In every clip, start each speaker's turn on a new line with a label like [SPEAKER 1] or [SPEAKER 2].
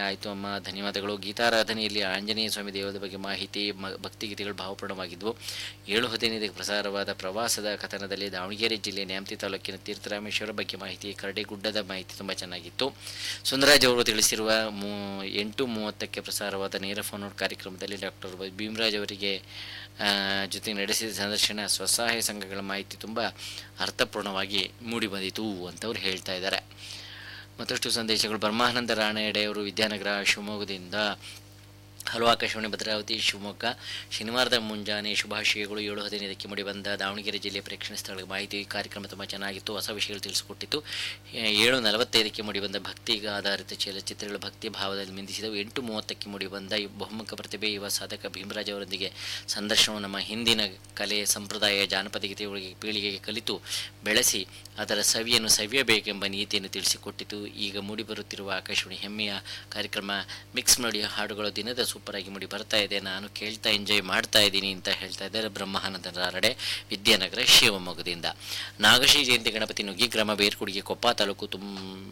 [SPEAKER 1] ಆಯಿತು ಅಮ್ಮ ಧನ್ಯವಾದಗಳು ಗೀತಾರಾಧನೆಯಲ್ಲಿ ಆಂಜನೇಯ ಸ್ವಾಮಿ ದೇವರ ಬಗ್ಗೆ ಮಾಹಿತಿ ಮ ಭಕ್ತಿಗೀತೆಗಳು ಭಾವಪೂರ್ಣವಾಗಿದ್ದವು ಏಳು ಹದಿನೈದಕ್ಕೆ ಪ್ರಸಾರವಾದ ಪ್ರವಾಸದ ಕಥನದಲ್ಲಿ ದಾವಣಗೆರೆ ಜಿಲ್ಲೆ ನ್ಯಾಮತಿ ತಾಲೂಕಿನ ತೀರ್ಥರಾಮೇಶ್ವರ ಬಗ್ಗೆ ಮಾಹಿತಿ ಕರಡಿಗುಡ್ಡದ ಮಾಹಿತಿ ತುಂಬ ಚೆನ್ನಾಗಿತ್ತು ಸುಂದರಾಜ್ ಅವರು ತಿಳಿಸಿರುವ ಮೂ ಎಂಟು ಮೂವತ್ತಕ್ಕೆ ಪ್ರಸಾರವಾದ ನೇರ ಫೋನ್ ಔಟ್ ಕಾರ್ಯಕ್ರಮದಲ್ಲಿ ಡಾಕ್ಟರ್ ಭೀಮರಾಜ್ ಅವರಿಗೆ ಆ, ಜೊತೆ ನಡೆಸಿದ ಸಂದರ್ಶನ ಸ್ವಸಹಾಯ ಸಂಘಗಳ ಮಾಹಿತಿ ತುಂಬ ಅರ್ಥಪೂರ್ಣವಾಗಿ ಮೂಡಿಬಂದಿತು ಅಂತವ್ರು ಹೇಳ್ತಾ ಇದ್ದಾರೆ ಮತ್ತಷ್ಟು ಸಂದೇಶಗಳು ಬ್ರಹ್ಮಾನಂದ ರಾಣೆಯಡೆ ಅವರು ವಿದ್ಯಾನಗರ ಶಿವಮೊಗ್ಗದಿಂದ ಹಲೋ ಆಕಾಶವಾಣಿ ಭದ್ರಾವತಿ ಶಿವಮೊಗ್ಗ ಶನಿವಾರದ ಮುಂಜಾನೆ ಶುಭಾಶಯಗಳು ಏಳು ಹದಿನೈದಕ್ಕೆ ಮೂಡಿಬಂದ ದಾವಣಗೆರೆ ಜಿಲ್ಲೆ ಪ್ರೇಕ್ಷಣೀಯ ಸ್ಥಳಗಳ ಮಾಹಿತಿ ಕಾರ್ಯಕ್ರಮ ತುಂಬ ಚೆನ್ನಾಗಿತ್ತು ಹೊಸ ವಿಷಯಗಳು ತಿಳಿಸಿಕೊಟ್ಟಿತ್ತು ಏ- ಏಳು ನಲವತ್ತೈದಕ್ಕೆ ಮೂಡಿಬಂದ ಭಕ್ತಿ ಆಧಾರಿತ ಚಲಚಿತ್ರಗಳು ಭಕ್ತಿ ಭಾವದಲ್ಲಿ ಮಿಂದಿಸಿದವು ಎಂಟು ಮೂವತ್ತಕ್ಕೆ ಮೂಡಿಬಂದ ಈ ಬಹುಮುಖ ಪ್ರತಿಭೆ ಯುವ ಸಾಧಕ ಭೀಮರಾಜ್ ಅವರೊಂದಿಗೆ ಸಂದರ್ಶನವು ನಮ್ಮ ಹಿಂದಿನ ಕಲೆ ಸಂಪ್ರದಾಯ ಜಾನಪದ ಗೀತೆಗಳಿಗೆ ಪೀಳಿಗೆಗೆ ಕಲಿತು ಬೆಳೆಸಿ ಅದರ ಸವಿಯನ್ನು ಸವಿಯಬೇಕೆಂಬ ನೀತಿಯನ್ನು ತಿಳಿಸಿಕೊಟ್ಟಿತು ಈಗ ಮೂಡಿಬರುತ್ತಿರುವ ಆಕಾಶವಾಣಿ ಹೆಮ್ಮೆಯ ಕಾರ್ಯಕ್ರಮ ಮಿಕ್ಸ್ ಮಾಡಿ ಹಾಡುಗಳು ದಿನದ ಸೂಪರ್ ಆಗಿ ಮೂಡಿ ಬರ್ತಾ ಇದೆ ನಾನು ಕೇಳ್ತಾ ಎಂಜಾಯ್ ಮಾಡ್ತಾ ಇದ್ದೀನಿ ಅಂತ ಹೇಳ್ತಾ ಇದ್ದಾರೆ ಬ್ರಹ್ಮಾನಂದ ರಾರಡೆ ವಿದ್ಯಾನಗರ ಶಿವಮೊಗ್ಗದಿಂದ ನಾಗಶ್ರೀ ಜಯಂತಿ ಗಣಪತಿ ನುಗ್ಗಿ ಗ್ರಾಮ ಬೇರ್ಕುಡಿಗೆ ಕೊಪ್ಪ ತಾಲೂಕು ತುಂ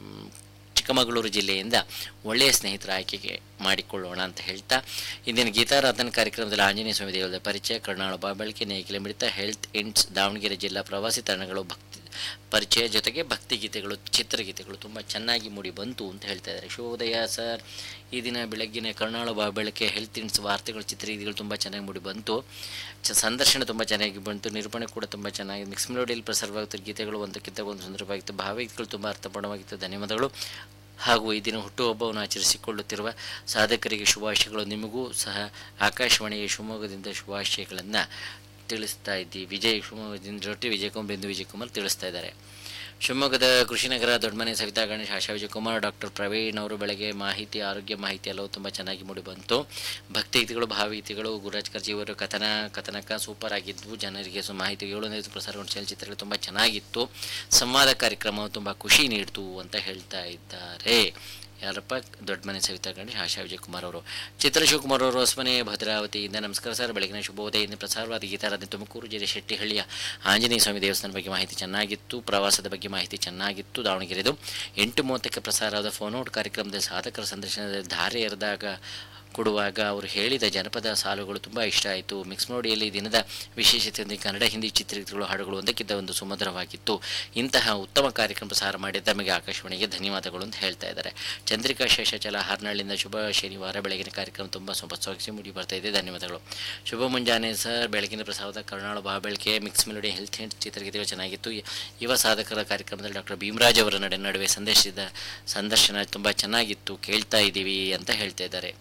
[SPEAKER 1] ಚಿಕ್ಕಮಗಳೂರು ಜಿಲ್ಲೆಯಿಂದ ಒಳ್ಳೆಯ ಸ್ನೇಹಿತರ ಆಯ್ಕೆಗೆ ಮಾಡಿಕೊಳ್ಳೋಣ ಅಂತ ಹೇಳ್ತಾ ಇಂದಿನ ಗೀತಾರಾಧನ ಕಾರ್ಯಕ್ರಮದಲ್ಲಿ ಆಂಜನೇಯ ಸ್ವಾಮಿ ದೇವರ ಪರಿಚಯ ಕರ್ನಾಳ ಬಾಬಳಿಕೆ ನೇಗಿಲ ಮಿಡಿತ ಹೆಲ್ತ್ ಎಂಡ್ಸ್ ದಾವಣಗೆರೆ ಜಿಲ್ಲಾ ಪ್ರವಾಸಿ ತಾಣಗಳು ಭಕ್ತಿ ಪರಿಚಯ ಜೊತೆಗೆ ಭಕ್ತಿಗೀತೆಗಳು ಚಿತ್ರಗೀತೆಗಳು ತುಂಬ ಚೆನ್ನಾಗಿ ಮೂಡಿ ಬಂತು ಅಂತ ಹೇಳ್ತಾ ಇದ್ದಾರೆ ಶುಭೋದಯ ಸರ್ ಈ ದಿನ ಬೆಳಗ್ಗಿನ ಕರ್ನಾಳ ಬಾಬಳಿಕೆ ಹೆಲ್ತ್ ಇಂಡ್ಸ್ ವಾರ್ತೆಗಳು ಚಿತ್ರಗೀತೆಗಳು ತುಂಬ ಚೆನ್ನಾಗಿ ಮೂಡಿ ಬಂತು ಚ ಸಂದರ್ಶನ ತುಂಬ ಚೆನ್ನಾಗಿ ಬಂತು ನಿರೂಪಣೆ ಕೂಡ ತುಂಬ ಚೆನ್ನಾಗಿ ಮಿಕ್ಸ್ ಮೆಲೋಡಿಯಲ್ಲಿ ಪ್ರಸಾರವಾಗುತ್ತಿದ್ದ ಗೀತೆಗಳು ಒಂದಕ್ಕಿಂತ ಒಂದು ಸುಂದರವಾಗಿತ್ತು ಭಾವಗೀತೆಗಳು ತುಂಬ ಅರ್ಥಪೂರ್ಣವಾಗಿತ್ತು ಧನ್ಯವಾದಗಳು ಹಾಗೂ ಈ ದಿನ ಹುಟ್ಟುಹಬ್ಬವನ್ನು ಆಚರಿಸಿಕೊಳ್ಳುತ್ತಿರುವ ಸಾಧಕರಿಗೆ ಶುಭಾಶಯಗಳು ನಿಮಗೂ ಸಹ ಆಕಾಶವಾಣಿಯ ಶಿವಮೊಗ್ಗದಿಂದ ಶುಭಾಶಯಗಳನ್ನು ತಿಳಿಸ್ತಾ ಇದ್ದೀವಿ ವಿಜಯ್ ಶಿವಮೊಗ್ಗದಿಂದ ಜೊತೆ ವಿಜಯಕುಮಾರ್ ಬಿಂದು ವಿಜಯಕುಮಾರ್ ತಿಳಿಸ್ತಾ ಇದ್ದಾರೆ ಶಿವಮೊಗ್ಗದ ಕೃಷಿನಗರ ದೊಡ್ಡಮನೆ ಸವಿತಾ ಗಣೇಶ್ ಆಶಾ ವಿಜಯಕುಮಾರ್ ಡಾಕ್ಟರ್ ಪ್ರವೀಣ್ ಅವರು ಬೆಳಗ್ಗೆ ಮಾಹಿತಿ ಆರೋಗ್ಯ ಮಾಹಿತಿ ಎಲ್ಲವೂ ತುಂಬ ಚೆನ್ನಾಗಿ ಮೂಡಿ ಬಂತು ಭಕ್ತಿಗೀತೆಗಳು ಭಾವಗೀತೆಗಳು ಗುರುರಾಜ್ ಕರ್ಜಿ ಅವರು ಕಥನ ಕಥನಕ ಸೂಪರ್ ಆಗಿದ್ವು ಜನರಿಗೆ ಸು ಮಾಹಿತಿ ಏಳನೇ ಪ್ರಸಾರಗೊಂಡ ಚಲಚಿತ್ರಗಳು ತುಂಬ ಚೆನ್ನಾಗಿತ್ತು ಸಂವಾದ ಕಾರ್ಯಕ್ರಮ ತುಂಬ ಖುಷಿ ನೀಡ್ತು ಅಂತ ಹೇಳ್ತಾ ಇದ್ದಾರೆ ಯಾರಪ್ಪ ದೊಡ್ಡ ಮನೆ ಸವಿತಾ ಗಣೇಶ್ ಆಶಾ ವಿಜಯಕುಮಾರ್ ಅವರು ಚಿತ್ರ ಶಿವಕುಮಾರ್ ಅವರು ಹೊಸಮನೆ ಭದ್ರಾವತಿಯಿಂದ ನಮಸ್ಕಾರ ಸರ್ ಬೆಳಗಿನ ಶುಭೋದಯದಿಂದ ಪ್ರಸಾರವಾದ ಗೀತಾರಾಧನೆ ತುಮಕೂರು ಜಿಲ್ಲೆ ಶೆಟ್ಟಿಹಳ್ಳಿಯ ಆಂಜನೇಯ ಸ್ವಾಮಿ ದೇವಸ್ಥಾನ ಬಗ್ಗೆ ಮಾಹಿತಿ ಚೆನ್ನಾಗಿತ್ತು ಪ್ರವಾಸದ ಬಗ್ಗೆ ಮಾಹಿತಿ ಚೆನ್ನಾಗಿತ್ತು ದಾವಣಗೆರೆದು ಎಂಟು ಮೂವತ್ತಕ್ಕೆ ಪ್ರಸಾರವಾದ ಫೋನ್ ಔಟ್ ಕಾರ್ಯಕ್ರಮದ ಸಾಧಕರ ಸಂದರ್ಶನದಲ್ಲಿ ಧಾರೆ ಎರೆದಾಗ ಕೊಡುವಾಗ ಅವರು ಹೇಳಿದ ಜನಪದ ಸಾಲುಗಳು ತುಂಬ ಇಷ್ಟ ಆಯಿತು ಮಿಕ್ಸ್ ನೋಡಿಯಲ್ಲಿ ದಿನದ ವಿಶೇಷತೆಯೊಂದಿಗೆ ಕನ್ನಡ ಹಿಂದಿ ಚಿತ್ರಗೀತೆಗಳು ಹಾಡುಗಳು ಒಂದಕ್ಕಿಂತ ಒಂದು ಸುಮಧುರವಾಗಿತ್ತು ಇಂತಹ ಉತ್ತಮ ಕಾರ್ಯಕ್ರಮ ಪ್ರಸಾರ ಮಾಡಿದ ತಮಗೆ ಆಕಾಶವಾಣಿಗೆ ಧನ್ಯವಾದಗಳು ಅಂತ ಹೇಳ್ತಾ ಇದ್ದಾರೆ ಚಂದ್ರಿಕಾ ಶೇಷಾಚಲ ಹಾರ್ನಳ್ಳಿಯಿಂದ ಶುಭ ಶನಿವಾರ ಬೆಳಗಿನ ಕಾರ್ಯಕ್ರಮ ತುಂಬ ಸೊಗಸಾಗಿ ಮೂಡಿ ಬರ್ತಾ ಇದೆ ಧನ್ಯವಾದಗಳು ಶುಭ ಮುಂಜಾನೆ ಸರ್ ಬೆಳಗಿನ ಪ್ರಸಾರದ ಕರ್ನಾಳ ಬಾಬೆಳಕೆ ಮಿಕ್ಸ್ ಮೆಲೋಡಿ ಹೆಲ್ತ್ ಹೆಂಡ್ ಚಿತ್ರಗೀತೆಗಳು ಚೆನ್ನಾಗಿತ್ತು ಯುವ ಸಾಧಕರ ಕಾರ್ಯಕ್ರಮದಲ್ಲಿ ಡಾಕ್ಟರ್ ಭೀಮರಾಜ್ ಅವರ ನಡೆ ನಡುವೆ ಸಂದೇಶದ ಸಂದರ್ಶನ ತುಂಬ ಚೆನ್ನಾಗಿತ್ತು ಕೇಳ್ತಾ ಇದ್ದೀವಿ ಅಂತ ಹೇಳ್ತಾ ಇದ್ದಾರೆ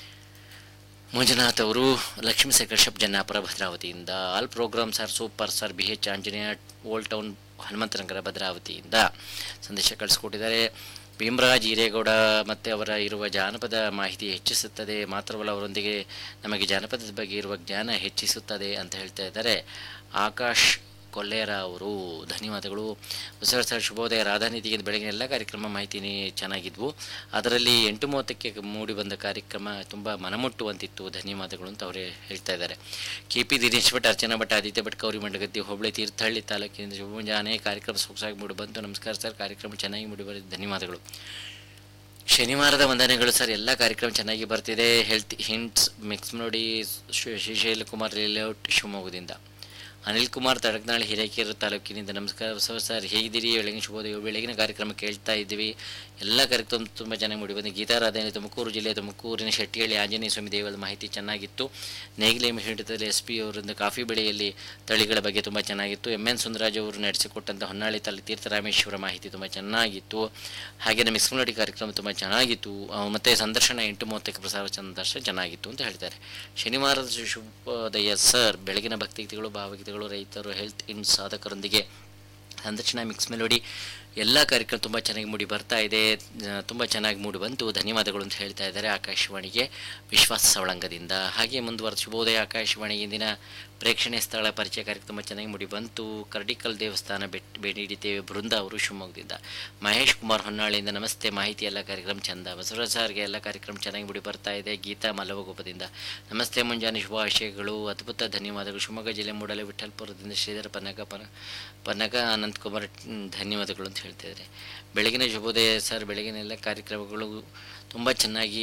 [SPEAKER 1] ಮಂಜುನಾಥ್ ಅವರು ಲಕ್ಷ್ಮೀಶೇಖರ್ ಶಬ್ ಜನ್ನಾಪುರ ಭದ್ರಾವತಿಯಿಂದ all programs are super sir B H Anjaneya old town Hanumanthanagar ಭದ್ರಾವತಿಯಿಂದ ಸಂದೇಶ ಕಳಿಸ್ಕೊಟ್ಟಿದ್ದಾರೆ ಭೀಮರಾಜ್ ಹಿರೇಗೌಡ ಮತ್ತು ಅವರ ಇರುವ ಜಾನಪದ ಮಾಹಿತಿ ಹೆಚ್ಚಿಸುತ್ತದೆ ಮಾತ್ರವಲ್ಲ ಅವರೊಂದಿಗೆ ನಮಗೆ ಜಾನಪದದ ಬಗ್ಗೆ ಇರುವ ಜ್ಞಾನ ಹೆಚ್ಚಿಸುತ್ತದೆ ಅಂತ ಹೇಳ್ತಾ ಇದ್ದಾರೆ ಆಕಾಶ್ ಕೊಲ್ಲೇರ ಅವರು ಧನ್ಯವಾದಗಳು ಹೊಸ ಸರ್ ಶುಭೋದಯ ರಾಧಾನಿಧಿಗೆ ಬೆಳಗಿನ ಎಲ್ಲ ಕಾರ್ಯಕ್ರಮ ಮಾಹಿತಿ ಚೆನ್ನಾಗಿದ್ವು ಅದರಲ್ಲಿ ಎಂಟು ಮೂವತ್ತಕ್ಕೆ ಮೂಡಿ ಬಂದ ಕಾರ್ಯಕ್ರಮ ತುಂಬ ಮನಮುಟ್ಟುವಂತಿತ್ತು ಧನ್ಯವಾದಗಳು ಅಂತ ಅವರೇ ಹೇಳ್ತಾ ಇದ್ದಾರೆ ಕೆ ಪಿ ದಿನೇಶ್ ಭಟ್ ಅರ್ಚನಾ ಭಟ್ ಆದಿತ್ಯ ಭಟ್ ಕೌರಿ ಮಂಡಗದ್ದಿ ಹೋಬಳಿ ತೀರ್ಥಹಳ್ಳಿ ತಾಲೂಕಿನಿಂದ ಶುಭ ಮುಂಜಾನೆ ಕಾರ್ಯಕ್ರಮ ಸೊಗಸಾಗಿ ಮೂಡಿ ಬಂತು ನಮಸ್ಕಾರ ಸರ್ ಕಾರ್ಯಕ್ರಮ ಚೆನ್ನಾಗಿ ಮೂಡಿ ಬಂದಿದೆ ಧನ್ಯವಾದಗಳು ಶನಿವಾರದ ವಂದನೆಗಳು ಸರ್ ಎಲ್ಲ ಕಾರ್ಯಕ್ರಮ ಚೆನ್ನಾಗಿ ಬರ್ತಿದೆ ಹೆಲ್ತ್ ಹಿಂಟ್ಸ್ ಮಿಕ್ಸ್ ನೋಡಿ ಶ್ರೀಶೈಲ ಕುಮಾರ್ ಲೇಔಟ್ ಶಿವಮೊಗ್ಗದಿಂದ ಅನಿಲ್ ಕುಮಾರ್ ತಡಕನಾಳ್ ಹಿರೇಕೆರೆ ತಾಲೂಕಿನಿಂದ ನಮಸ್ಕಾರ ಸರ್ ಸರ್ ಹೇಗಿದ್ದೀರಿ ಬೆಳಗಿನ ಶುಭೋದಯ ಬೆಳಗಿನ ಕಾರ್ಯಕ್ರಮ ಕೇಳ್ತಾ ಇದ್ದೀವಿ ಎಲ್ಲ ಕಾರ್ಯಕ್ರಮ ತುಂಬ ಚೆನ್ನಾಗಿ ಮೂಡಿ ಬಂದಿದೆ ಗೀತಾರಾಧನೆ ತುಮಕೂರು ಜಿಲ್ಲೆ ತುಮಕೂರಿನ ಶೆಟ್ಟಿಹಳ್ಳಿ ಆಂಜನೇಯ ಸ್ವಾಮಿ ದೇವರ ಮಾಹಿತಿ ಚೆನ್ನಾಗಿತ್ತು ನೇಗಿಲೆ ಹಿಡಿತದಲ್ಲಿ ಎಸ್ ಪಿ ಅವರಿಂದ ಕಾಫಿ ಬೆಳೆಯಲ್ಲಿ ತಳಿಗಳ ಬಗ್ಗೆ ತುಂಬ ಚೆನ್ನಾಗಿತ್ತು ಎಮ್ ಎನ್ ಸುಂದರಾಜ್ ಅವರು ನಡೆಸಿಕೊಟ್ಟಂಥ ಹೊನ್ನಾಳಿ ತಲೆ ತೀರ್ಥರಾಮೇಶ್ವರ ಮಾಹಿತಿ ತುಂಬ ಚೆನ್ನಾಗಿತ್ತು ಹಾಗೆಯೇ ಮಿಕ್ಸ್ ಮೆಲೋಡಿ ಕಾರ್ಯಕ್ರಮ ತುಂಬ ಚೆನ್ನಾಗಿತ್ತು ಆ, ಮತ್ತೆ ಸಂದರ್ಶನ ಎಂಟು ಮೂವತ್ತಕ್ಕೆ ಪ್ರಸಾರ ಸಂದರ್ಶನ ಚೆನ್ನಾಗಿತ್ತು ಅಂತ ಹೇಳ್ತಾರೆ ಶನಿವಾರದ ಶು- ಶುಭೋದಯ ಸರ್ ಬೆಳಗಿನ ಭಕ್ತಿಗೀತೆಗಳು ಭಾವಗೀತೆಗಳು ರೈತರು ಹೆಲ್ತ್ ಇನ್ ಸಾಧಕರೊಂದಿಗೆ ಸಂದರ್ಶನ ಮಿಕ್ಸ್ ಮೆಲೋಡಿ ಎಲ್ಲ ಕಾರ್ಯಕ್ರಮ ತುಂಬ ಚೆನ್ನಾಗಿ ಮೂಡಿ ಬರ್ತಾ ಇದೆ ತುಂಬ ಚೆನ್ನಾಗಿ ಮೂಡಿ ಬಂತು ಧನ್ಯವಾದಗಳು ಅಂತ ಹೇಳ್ತಾ ಇದ್ದಾರೆ ಆಕಾಶವಾಣಿಗೆ ವಿಶ್ವಾಸ ಸವಳಂಗದಿಂದ ಹಾಗೆ ಮುಂದುವರೆದ ಶುಭೋದಯ ಆಕಾಶವಾಣಿ ಇಂದಿನ ಪ್ರೇಕ್ಷಣೀಯ ಸ್ಥಳ ಪರಿಚಯ ಕಾರ್ಯಕ್ರಮ ತುಂಬ ಚೆನ್ನಾಗಿ ಮೂಡಿ ಬಂತು ಕರ್ಡಿಕಲ್ ದೇವಸ್ಥಾನ ಬೆಟ್ ಭೇಟಿ ನೀಡಿದ್ದೇವೆ ಬೃಂದ ಅವರು ಶಿವಮೊಗ್ಗದಿಂದ ಮಹೇಶ್ ಕುಮಾರ್ ಹೊನ್ನಾಳಿಯಿಂದ ನಮಸ್ತೆ ಮಾಹಿತಿ ಎಲ್ಲ ಕಾರ್ಯಕ್ರಮ ಚಂದ ಬಸವರಾಜ್ ಸರ್ಗೆ ಎಲ್ಲ ಕಾರ್ಯಕ್ರಮ ಚೆನ್ನಾಗಿ ಮೂಡಿ ಬರ್ತಾ ಇದೆ ಗೀತಾ ಮಲವಗೋಪದಿಂದ ನಮಸ್ತೆ ಮುಂಜಾನೆ ಶುಭಾಶಯಗಳು ಅದ್ಭುತ ಧನ್ಯವಾದಗಳು ಶಿವಮೊಗ್ಗ ಜಿಲ್ಲೆ ಮೂಡಲ ವಿಠಲ್ಪುರದಿಂದ ಶ್ರೀಧರ ಪನ್ನಗ ಪನ ಪನ್ನಗ ಅನಂತಕುಮಾರ್ ಹ್ಮ್, ಧನ್ಯವಾದಗಳು ಅಂತ ಹೇಳ್ತಿದ್ದಾರೆ ಬೆಳಗಿನ ಶುಭೋದಯ ಸರ್ ಬೆಳಗಿನ ಎಲ್ಲ ಕಾರ್ಯಕ್ರಮಗಳು ತುಂಬ ಚೆನ್ನಾಗಿ